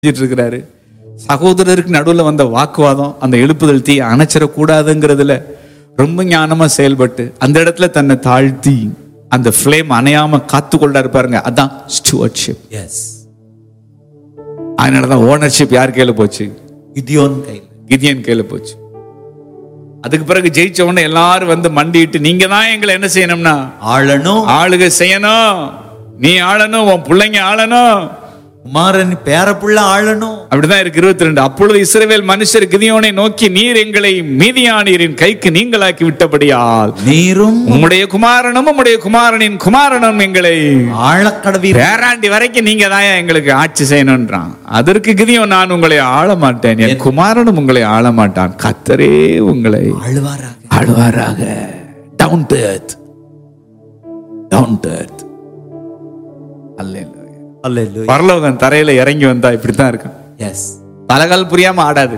செஞ்சிட்டு இருக்கிறாரு சகோதரருக்கு நடுவில் வந்த வாக்குவாதம் அந்த எழுப்புதல் தீ அணைச்சிடக்கூடாதுங்கிறதுல ரொம்ப ஞானமா செயல்பட்டு அந்த இடத்துல தன்னை தாழ்த்தி அந்த ஃப்ளேம் அணையாம காத்து கொள்ளாரு பாருங்க அதான் ஸ்டுவர்ட்ஷிப் எஸ் அதனாலதான் ஓனர்ஷிப் யார் கையில போச்சு கிதியோன் கையில் கிதியன் கையில போச்சு அதுக்கு பிறகு ஜெயிச்ச உடனே எல்லாரும் வந்து மண்டிட்டு நீங்க தான் எங்களை என்ன செய்யணும்னா ஆளணும் ஆளுக செய்யணும் நீ ஆளணும் உன் பிள்ளைங்க ஆளணும் குமாரன் பேரப்புள்ள ஆளணும் அப்படிதான் இருக்கு இருபத்தி ரெண்டு அப்பொழுது இஸ்ரவேல் மனுஷர் கிதியோனை நோக்கி நீர் எங்களை மீதியானீரின் கைக்கு நீங்களாக்கி விட்டபடியால் நீரும் உம்முடைய குமாரனும் உம்முடைய குமாரனின் குமாரனும் எங்களை ஆழக்கடவீர் பேராண்டி வரைக்கும் நீங்க தான் எங்களுக்கு ஆட்சி செய்யணும்ன்றான் அதற்கு கிதியோன் நான் உங்களை ஆள மாட்டேன் என் குமாரனும் உங்களை ஆள மாட்டான் கத்தரே உங்களை ஆழ்வாராக ஆழ்வாராக down to earth down to earth அல்லேலூயா அல்லேலூயா பரலோகம் தரையில இறங்கி வந்தா இப்படித்தான் இருக்கும் எஸ் தலகால் புரியாம ஆடாது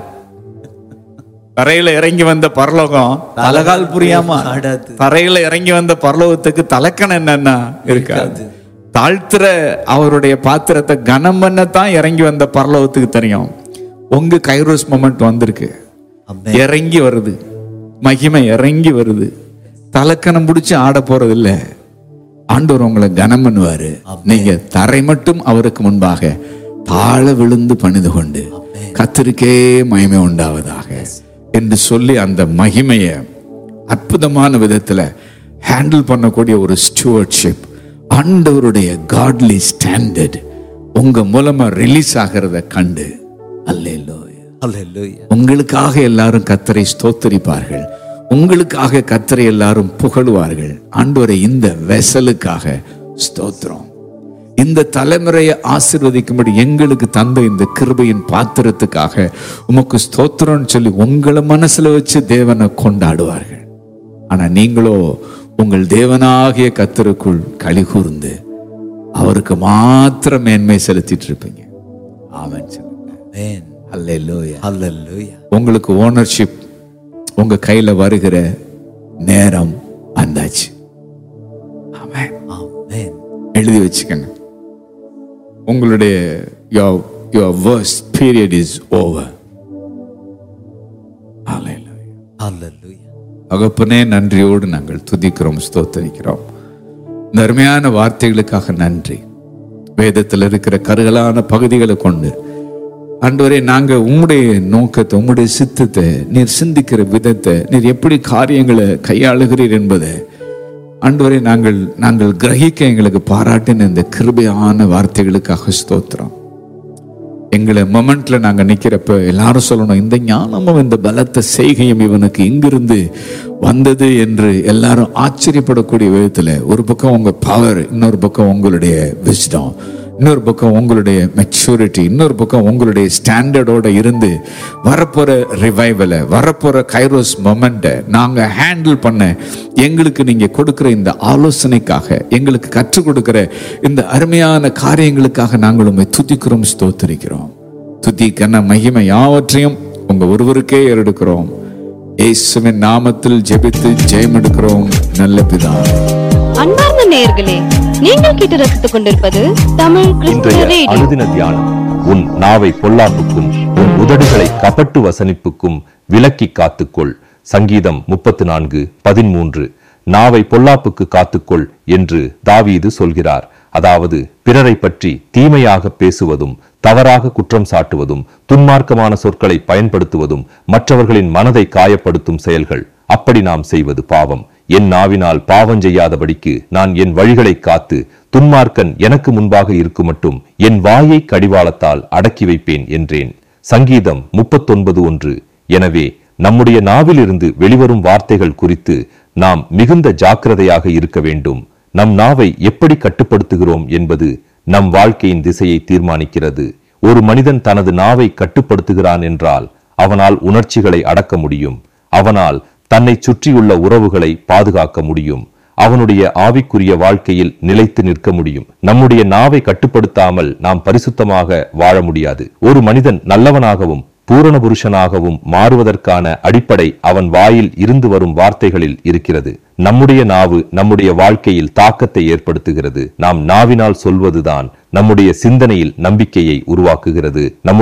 தரையில இறங்கி வந்த பரலோகம் தலகால் புரியாம ஆடாது. தரையில இறங்கி வந்த பரலோகத்துக்கு தலக்கணம் என்னன்னா இருக்காது தாழ்த்துற அவருடைய பாத்திரத்தை கனம் பண்ணத்தான் இறங்கி வந்த பரலோகத்துக்கு தெரியும் உங்க கைரோஸ் மொமெண்ட் வந்திருக்கு அம்மே இறங்கி வருது மகிமை இறங்கி வருது தலக்கணம் பிடிச்சு ஆட போறது இல்ல ஆண்டவர் உங்களை கனம் பண்ணுவாரு நீங்க தரை மட்டும் அவருக்கு முன்பாக தாழ விழுந்து பணிந்து கொண்டு கத்திருக்கே மகிமை உண்டாவதாக என்று சொல்லி அந்த மகிமைய அற்புதமான விதத்துல ஹேண்டில் பண்ணக்கூடிய ஒரு ஸ்டூவர்ட்ஷிப் ஆண்டவருடைய காட்லி ஸ்டாண்டர்ட் உங்க மூலமா ரிலீஸ் ஆகிறத கண்டு அல்லேலூயா அல்லேலூயா உங்களுக்காக எல்லாரும் கத்தரை ஸ்தோத்தரிப்பார்கள் உங்களுக்காக கத்தரை எல்லாரும் புகழுவார்கள் ஆண்டவரை இந்த வெசலுக்காக ஸ்தோத்திரம் இந்த தலைமுறையை ஆசீர்வதிக்கும்படி எங்களுக்கு தந்த இந்த கிருபையின் பாத்திரத்துக்காக உமக்கு ஸ்தோத்திரம்னு சொல்லி உங்களை மனசுல வச்சு தேவனை கொண்டாடுவார்கள் ஆனா நீங்களோ உங்கள் தேவனாகிய கத்தருக்குள் களி கூர்ந்து அவருக்கு மாத்திரம் மேன்மை செலுத்திட்டு இருப்பீங்க ஆமென் சொல்லுங்க ஆமென் அல்லேலூயா அல்லேலூயா உங்களுக்கு ஓனர்ஷிப் உங்க கையில வருகிற நேரம் வந்தாச்சு ஆமென். ஆமென் எழுதி வச்சுக்கங்க உங்களுடைய your your worst period is over Hallelujah. அல்லேலூயா தகப்பனே நன்றியோடு நாங்கள் துதிக்கிறோம் ஸ்தோத்தரிக்கிறோம் இந்த அருமையான வார்த்தைகளுக்காக நன்றி வேதத்தில் இருக்கிற கருகலான பகுதிகளை கொண்டு ஆண்டவரே நாங்க உம்முடைய நோக்கத்தை உம்முடைய சித்தத்தை நீர் சிந்திக்கிற விதத்தை நீர் எப்படி காரியங்களை கையாளுகிறீர் என்பதை ஆண்டவரே நாங்கள் நாங்கள் கிரகிக்க எங்களுக்கு பாராட்டின இந்த கிருபையான வார்த்தைகளுக்காக ஸ்தோத்திரம் எங்களை மொமெண்ட்ல நாங்க நிக்கிறப்ப எல்லாரும் சொல்லணும் இந்த ஞானமும் இந்த பலத்த செய்கையும் இவனுக்கு இங்கிருந்து வந்தது என்று எல்லாரும் ஆச்சரியப்படக்கூடிய விதத்துல ஒரு பக்கம் உங்க பவர் இன்னொரு பக்கம் உங்களுடைய விஸ்டம் இன்னொரு பக்கம் உங்களுடைய மெச்சூரிட்டி இன்னொரு பக்கம் உங்களுடைய ஸ்டாண்டர்டோட இருந்து வரப்போற ரிவைவலை வரப்போற கைரோஸ் மொமெண்ட்டை நாங்க ஹேண்டில் பண்ண எங்களுக்கு நீங்க கொடுக்கிற இந்த ஆலோசனைக்காக எங்களுக்கு கற்றுக் கொடுக்கிற இந்த அருமையான காரியங்களுக்காக நாங்கள் உண்மை துதிக்கிறோம் ஸ்தோத்திரிக்கிறோம் துதி கன மகிமை யாவற்றையும் உங்க ஒருவருக்கே ஏறெடுக்கிறோம் இயேசுவின் நாமத்தில் ஜெபித்து ஜெயம் எடுக்கிறோம் நல்ல பிதாவே அன்பார்ந்த நேயர்களே நீங்கள் கேட்டு ரசித்துக் கொண்டிருப்பது தமிழ் கிறிஸ்துவ இன்றைய ரேடியோ அனுதின தியானம் உன் நாவை பொல்லாப்புக்கும் உன் உதடுகளை கபட்டு வசனிப்புக்கும் விலக்கி காத்துக்கொள் சங்கீதம் முப்பத்து நான்கு பதிமூன்று நாவை பொல்லாப்புக்கு காத்துக்கொள் என்று தாவீது சொல்கிறார் அதாவது பிறரை பற்றி தீமையாக பேசுவதும் தவறாக குற்றம் சாட்டுவதும் துன்மார்க்கமான சொற்களை பயன்படுத்துவதும் மற்றவர்களின் மனதை காயப்படுத்தும் செயல்கள் அப்படி நாம் செய்வது பாவம் என் நாவினால் பாவம் செய்யாதபடிக்கு நான் என் வழிகளை காத்து துன்மார்க்கன் எனக்கு முன்பாக இருக்கும் மட்டும் என் வாயை கடிவாளத்தால் அடக்கி வைப்பேன் என்றேன் சங்கீதம் முப்பத்தொன்பது ஒன்று எனவே நம்முடைய நாவிலிருந்து வெளிவரும் வார்த்தைகள் குறித்து நாம் மிகுந்த ஜாக்கிரதையாக இருக்க வேண்டும் நம் நாவை எப்படி கட்டுப்படுத்துகிறோம் என்பது நம் வாழ்க்கையின் திசையை தீர்மானிக்கிறது ஒரு மனிதன் தனது நாவை கட்டுப்படுத்துகிறான் என்றால் அவனால் உணர்ச்சிகளை அடக்க முடியும் அவனால் தன்னை சுற்றியுள்ள உறவுகளை பாதுகாக்க முடியும் அவனுடைய ஆவிக்குரிய வாழ்க்கையில் நிலைத்து நிற்க முடியும் நம்முடைய நாவை கட்டுப்படுத்தாமல் நாம் பரிசுத்தமாக வாழ முடியாது ஒரு மனிதன் நல்லவனாகவும் பூரண புருஷனாகவும் மாறுவதற்கான அடிப்படை அவன் வாயில் இருந்து வரும் வார்த்தைகளில் இருக்கிறது நம்முடைய நாவு நம்முடைய வாழ்க்கையில் தாக்கத்தை ஏற்படுத்துகிறது நாம் நாவினால் சொல்வதுதான் நம்முடைய சிந்தனையில் நம்பிக்கையை உருவாக்குகிறது நம்முடைய